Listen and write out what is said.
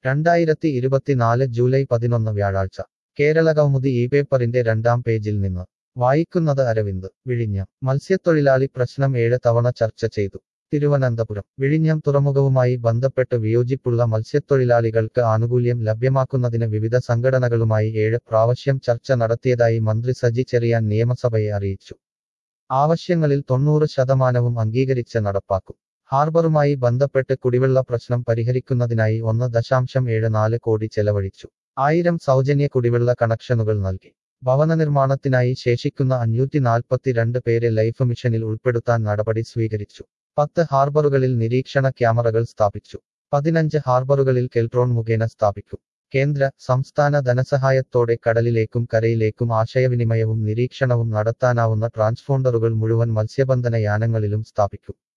രണ്ടായിരത്തി ഇരുപത്തിനാല് ജൂലൈ പതിനൊന്ന് വ്യാഴാഴ്ച കേരള കൗമുദി ഈ പേപ്പറിന്റെ രണ്ടാം പേജിൽ നിന്ന് വായിക്കുന്നത് അരവിന്ദ് വിഴിഞ്ഞം മത്സ്യത്തൊഴിലാളി പ്രശ്നം ഏഴ് തവണ ചർച്ച ചെയ്തു തിരുവനന്തപുരം വിഴിഞ്ഞം തുറമുഖവുമായി ബന്ധപ്പെട്ട് വിയോജിപ്പുള്ള മത്സ്യത്തൊഴിലാളികൾക്ക് ആനുകൂല്യം ലഭ്യമാക്കുന്നതിന് വിവിധ സംഘടനകളുമായി ഏഴ് പ്രാവശ്യം ചർച്ച നടത്തിയതായി മന്ത്രി സജി ചെറിയാൻ നിയമസഭയെ അറിയിച്ചു ആവശ്യങ്ങളിൽ തൊണ്ണൂറ് ശതമാനവും അംഗീകരിച്ച് നടപ്പാക്കും ഹാർബറുമായി ബന്ധപ്പെട്ട് കുടിവെള്ള പ്രശ്നം പരിഹരിക്കുന്നതിനായി ഒന്ന് ദശാംശം ഏഴ് നാല് കോടി ചെലവഴിച്ചു ആയിരം സൗജന്യ കുടിവെള്ള കണക്ഷനുകൾ നൽകി ഭവന നിർമ്മാണത്തിനായി ശേഷിക്കുന്ന അഞ്ഞൂറ്റി നാൽപ്പത്തിരണ്ട് പേരെ ലൈഫ് മിഷനിൽ ഉൾപ്പെടുത്താൻ നടപടി സ്വീകരിച്ചു പത്ത് ഹാർബറുകളിൽ നിരീക്ഷണ ക്യാമറകൾ സ്ഥാപിച്ചു പതിനഞ്ച് ഹാർബറുകളിൽ കെൽട്രോൺ മുഖേന സ്ഥാപിക്കും കേന്ദ്ര സംസ്ഥാന ധനസഹായത്തോടെ കടലിലേക്കും കരയിലേക്കും ആശയവിനിമയവും നിരീക്ഷണവും നടത്താനാവുന്ന ട്രാൻസ്പോണ്ടറുകൾ മുഴുവൻ മത്സ്യബന്ധന യാനങ്ങളിലും സ്ഥാപിക്കും